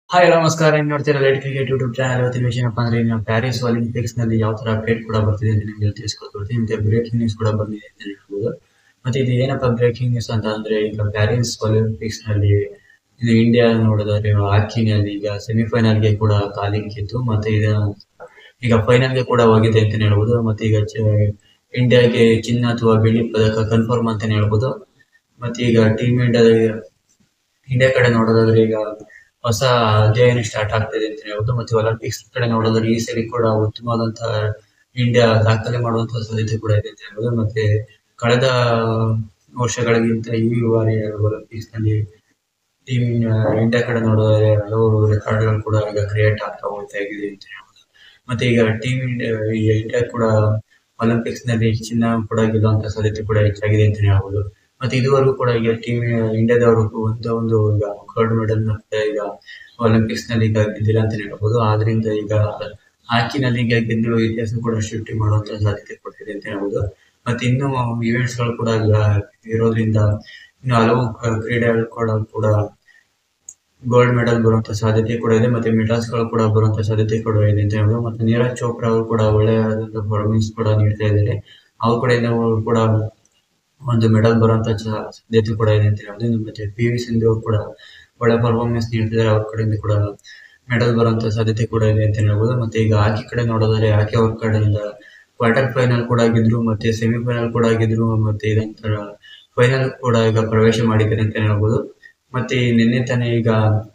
Hi ನಮಸ್ಕಾರ ನೀವು ನೋಡ್ತೀರಾ ಲೇಟ್ ಕ್ರಿಕೆಟ್ ಯೂಟ್ಯೂಬ್ ಚಾನಲ್ ಇವತ್ತಿನ ವಿಷಯ ಏನಪ್ಪ ಅಂದ್ರೆ ಇನ್ನು ಪ್ಯಾರಿಸ್ ಒಲಿಂಪಿಕ್ಸ್ ನಲ್ಲಿ ಯಾವ ತರ ಅಪ್ಡೇಟ್ ಕೂಡ ಬರ್ತಿದೆ ಅಂತ ನಿಮಗೆ ತಿಳಿಸ್ಕೊಡ್ತೀನಿ ಮತ್ತೆ ಬ್ರೇಕಿಂಗ್ ನ್ಯೂಸ್ ಕೂಡ ಬಂದಿದೆ ಅಂತ ಹೇಳ್ಬೋದು ಮತ್ತೆ ಇದು ಏನಪ್ಪ ಬ್ರೇಕಿಂಗ್ ನ್ಯೂಸ್ ಅಂತ ಅಂದ್ರೆ ಈಗ ಪ್ಯಾರಿಸ್ ಒಲಿಂಪಿಕ್ಸ್ ನಲ್ಲಿ ಇದು ಇಂಡಿಯಾ ನೋಡಿದ್ರೆ ಹಾಕಿನಲ್ಲಿ ಈಗ ಸೆಮಿಫೈನಲ್ಗೆ ಕೂಡ ಕಾಲಿಕ್ಕಿತ್ತು ಮತ್ತೆ ಇದು ಈಗ ಫೈನಲ್ಗೆ ಕೂಡ ಹೋಗಿದೆ ಅಂತ ಹೇಳ್ಬೋದು ಮತ್ತೆ ಈಗ ಚ- ಇಂಡಿಯಾಗೆ ಚಿನ್ನ ಅಥವಾ ಬೆಳ್ಳಿ ಪದಕ ಕನ್ಫರ್ಮ್ ಅಂತ ಹೇಳ್ಬೋದು ಮತ್ತೆ ಈಗ ಟೀಮ್ ಇಂಡಿಯಾದ ಇಂಡಿಯಾ ಕಡೆ ನೋಡೋದಾದ್ರೆ ಈಗ ಹೊಸ ಅಧ್ಯಯನ ಸ್ಟಾರ್ಟ್ ಆಗ್ತಿದೆ ಅಂತ ಹೇಳ್ಬೋದು ಮತ್ತೆ ಒಲಿಂಪಿಕ್ಸ್ ಕಡೆ ನೋಡೋದಾದ್ರೆ ಈ ಸರಿ ಕೂಡ ಉತ್ತಮವಾದಂತಹ ಇಂಡಿಯಾ ದಾಖಲೆ ಮಾಡುವಂತಹ ಸಾಧ್ಯತೆ ಕೂಡ ಇದೆ ಅಂತ ಹೇಳ್ಬೋದು ಮತ್ತೆ ಕಳೆದ ವರ್ಷಗಳಿಗಿಂತ ಈ ಬಾರಿ ಒಲಿಂಪಿಕ್ಸ್ ನಲ್ಲಿ ಟೀಮ್ ಇಂಡಿಯಾ ಕಡೆ ನೋಡೋದಾದ್ರೆ ಹಲವು ರೆಕಾರ್ಡ್ಗಳು ಕೂಡ ಈಗ ಕ್ರಿಯೇಟ್ ಆಗ್ತಾ ಹೋಗ್ತಾ ಇದೆ ಅಂತ ಹೇಳ್ಬೋದು ಮತ್ತೆ ಈಗ ಟೀಮ್ ಇಂಡಿಯಾ ಈಗ ಇಂಡಿಯಾ ಕೂಡ ಒಲಿಂಪಿಕ್ಸ್ ನಲ್ಲಿ ಚಿನ್ನ ಕೂಡ ಗೆಲ್ಲುವಂತ ಸಾಧ್ಯತೆ ಕೂಡ ಹೆಚ್ಚಾಗಿದೆ ಅಂತ ಹೇಳ್ಬೋದು ಮತ್ತೆ ಇದುವರೆಗೂ ಕೂಡ ಈಗ ಟೀಮ್ ಇಂಡಿಯಾದವರು ಒಂದು ಒಂದು ಈಗ ಗೋಲ್ಡ್ ಮೆಡಲ್ ಈಗ ಒಲಿಂಪಿಕ್ಸ್ ನಲ್ಲಿ ಈಗ ಗೆದ್ದಿಲ್ಲ ಅಂತ ಹೇಳ್ಬೋದು ಆದ್ರಿಂದ ಈಗ ಹಾಕಿನಲ್ಲಿ ಈಗ ಗೆದ್ದಿರುವ ಇತಿಹಾಸ ಕೂಡ ಸೃಷ್ಟಿ ಮಾಡುವಂತ ಸಾಧ್ಯತೆ ಕೂಡ ಇದೆ ಅಂತ ಹೇಳ್ಬೋದು ಮತ್ತೆ ಇನ್ನು ಇವೆಂಟ್ಸ್ ಗಳು ಕೂಡ ಈಗ ಇರೋದ್ರಿಂದ ಇನ್ನು ಹಲವು ಕ- ಕ್ರೀಡೆಗಳು ಕೂಡ ಕೂಡ ಗೋಲ್ಡ್ ಮೆಡಲ್ ಬರುವಂತ ಸಾಧ್ಯತೆ ಕೂಡ ಇದೆ ಮತ್ತೆ ಮೆಡಲ್ಸ್ ಗಳು ಕೂಡ ಬರುವಂತ ಸಾಧ್ಯತೆ ಕೂಡ ಇದೆ ಅಂತ ಹೇಳ್ಬೋದು ಮತ್ತೆ ನೀರಜ್ ಚೋಪ್ರಾ ಅವರು ಕೂಡ ಒಳ್ಳೆಯದಾದಂತ ಪರ್ಫಾರ್ಮೆನ್ಸ್ ಕೂಡ ನೀಡ್ತಾ ಇದ್ದಾರೆ ಅವ್ರ ಕಡೆಯಿಂದ ಅವ್ರು ಕೂಡ ಒಂದು ಮೆಡಲ್ ಬರುವಂತ ಚ- ಸಾಧ್ಯತೆ ಕೂಡ ಇದೆ ಅಂತ ಹೇಳ್ಬೋದು ಇನ್ನು ಮತ್ತೆ ಪಿ ವಿ ಸಿಂಧು ಅವರು ಕೂಡ ಒಳ್ಳೆ ಪರ್ಫಾರ್ಮೆನ್ಸ್ ನೀಡ್ತಿದ್ದಾರೆ ಅವ್ರ ಕಡೆಯಿಂದ ಕೂಡ ಮೆಡಲ್ ಬರುವಂತ ಸಾಧ್ಯತೆ ಕೂಡ ಇದೆ ಅಂತ ಹೇಳ್ಬೋದು ಮತ್ತೆ ಈಗ ಹಾಕಿ ಕಡೆ ನೋಡೋದಾದ್ರೆ ಹಾಕಿ ಅವ್ರ ಕಡೆಯಿಂದ ಕ್ವಾರ್ಟರ್ ಫೈನಲ್ ಕೂಡ ಆಗಿದ್ರು ಮತ್ತೆ ಸೆಮಿಫೈನಲ್ ಕೂಡ ಆಗಿದ್ರು ಮತ್ತೆ ಇದಂತರ ಫೈನಲ್ ಕೂಡ ಈಗ ಪ್ರವೇಶ ಮಾಡಿದ್ದಾರೆ ಅಂತ ಹೇಳ್ಬೋದು ಮತ್ತೆ ಈ ನಿನ್ನೆ ತಾನೇ ಈಗ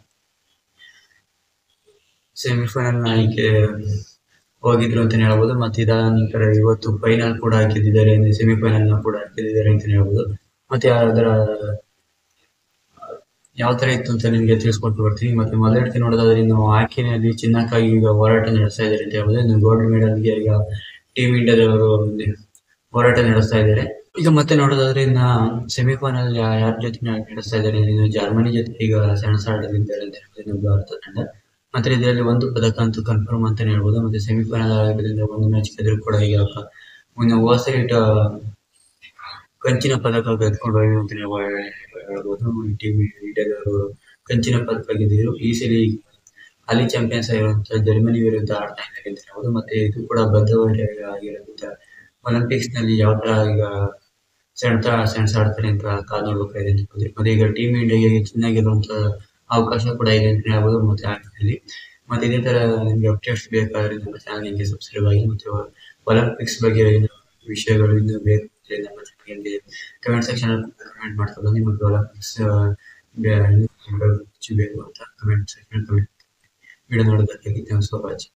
ಸೆಮಿಫೈನಲ್ ಆಯ್ಕೆ ಹೋಗಿದ್ರು ಅಂತ ಹೇಳ್ಬೋದು ಮತ್ತೆ ಇದಾದ ನಂತರ ಇವತ್ತು ಫೈನಲ್ ಕೂಡ ಗೆದ್ದಿದ್ದಾರೆ ಸೆಮಿಫೈನಲ್ ನ ಕೂಡ ಗೆದ್ದಿದ್ದಾರೆ ಅಂತ ಹೇಳ್ಬೋದು ಮತ್ತೆ ಅದರ ಯಾವ ತರ ಇತ್ತು ಅಂತ ನಿಮಗೆ ತಿಳಿಸ್ಕೊಟ್ಟು ಬರ್ತೀನಿ ಮತ್ತೆ ಮೊದಲಿಗೆ ನೋಡೋದಾದ್ರೆ ಇನ್ನು ಹಾಕಿನಲ್ಲಿ ಚಿನ್ನಕ್ಕಾಗಿ ಈಗ ಹೋರಾಟ ನಡೆಸ್ತಾ ಇದ್ದಾರೆ ಅಂತ ಹೇಳ್ಬೋದು ಇನ್ನು ಗೋಲ್ಡ್ ಮೆಡಲ್ಗೆ ಈಗ ಟೀಮ್ ಇಂಡಿಯಾದವರು ಒಂದು ಹೋರಾಟ ನಡೆಸ್ತಾ ಇದ್ದಾರೆ ಈಗ ಮತ್ತೆ ನೋಡೋದಾದ್ರೆ ಇನ್ನ ಸೆಮಿಫೈನಲ್ ಯಾರ ಜೊತೆ ನಡೆಸ್ತಾ ಇದ್ದಾರೆ ಇನ್ನು ಜರ್ಮನಿ ಜೊತೆ ಈಗ ಸೆಣಸಾಡಲಿದ್ದಾರೆ ಅಂತ ಹೇಳ್ಬೋದು ಇನ್ನು ಭಾರತ ತಂಡ ಮತ್ತೆ ಇದರಲ್ಲಿ ಒಂದು ಪದಕ ಅಂತೂ ಕನ್ಫರ್ಮ್ ಅಂತಾನೆ ಹೇಳ್ಬೋದು ಮತ್ತೆ ಸೆಮಿಫೈನಲ್ ಆಗೋದ್ರಿಂದ ಒಂದು ಮ್ಯಾಚ್ ಗೆದ್ರು ಕೂಡ ಈಗ ಒಂದು ಹೋಸರಿ ಕಂಚಿನ ಪದಕ ಗೆದ್ಕೊಂಡು ಹೋಗಿ ಅಂತ ನೀವು ಹೇಳ್ಬೋದು ಟೀಮ್ ಇಂಡಿಯಾದವರು ಕಂಚಿನ ಪದಕ ಗೆದ್ದಿದ್ರು ಈ ಸರಿ ಹಾಲಿ ಚಾಂಪಿಯನ್ಸ್ ಆಗಿರುವಂತಹ ಜರ್ಮನಿ ವಿರುದ್ಧ ಆಡ್ತಾ ಇದ್ದಾರೆ ಅಂತ ಹೇಳ್ಬೋದು ಮತ್ತೆ ಇದು ಕೂಡ ಬದ್ಧವಾಗಿ ಆಗಿರೋದ್ರಿಂದ ಒಲಿಂಪಿಕ್ಸ್ ನಲ್ಲಿ ಯಾವ ತರ ಈಗ ಸೆಣ್ತಾ ಸೆಣಸಾಡ್ತಾರೆ ಅಂತ ಕಾದು ನೋಡ್ಬೇಕಾಗಿದೆ ಅಂತ ಹೇಳ್ಬೋದು. ಮತ್ತೆ ಈಗ ಟೀಮ್ ಇಂಡಿಯಾಗೆ ಚಿನ್ನ ಗೆಲ್ಲುವಂತ ಅವಕಾಶ ಕೂಡ ಇದೆ ಅಂತ ಹೇಳ್ಬೋದು ಮತ್ತೆ ಆಟದಲ್ಲಿ ಮತ್ತೆ ಇದೇ ತರ ನಿಮ್ಗೆ ಅಪ್ಡೇಟ್ಸ್ ಬೇಕಾದ್ರೆ ನಮ್ಮ ಚಾನಲ್ಗೆ ಸಬ್ಸ್ಕ್ರೈಬ್ ಆಗಿ ಮತ್ತೆ ಒಲಿಂಪಿಕ್ಸ್ ಬಗ್ಗೆ ಏನು ವಿಷಯಗಳು ಇನ್ನು ಬೇಕು ಅಂದ್ರೆ ನಮ್ಮ ಚಾನಲ್ಗೆ ಕಮೆಂಟ್ ಸೆಕ್ಷನ್ ಅಲ್ಲಿ ಕಮೆಂಟ್ ಮಾಡ್ತಾ ಬನ್ನಿ ಮತ್ತೆ ಒಲಿಂಪಿಕ್ಸ್ ಬೇಕು ಅಂತ ಕಮೆಂಟ್ ಸೆಕ್ಷನ್ ಕಮೆಂಟ್ ವಿಡಿಯೋ ನೋಡೋದಕ್ಕೆ ಥ್ಯಾಂಕ್ಸ್ ಫಾರ್ ವಾಚಿಂಗ್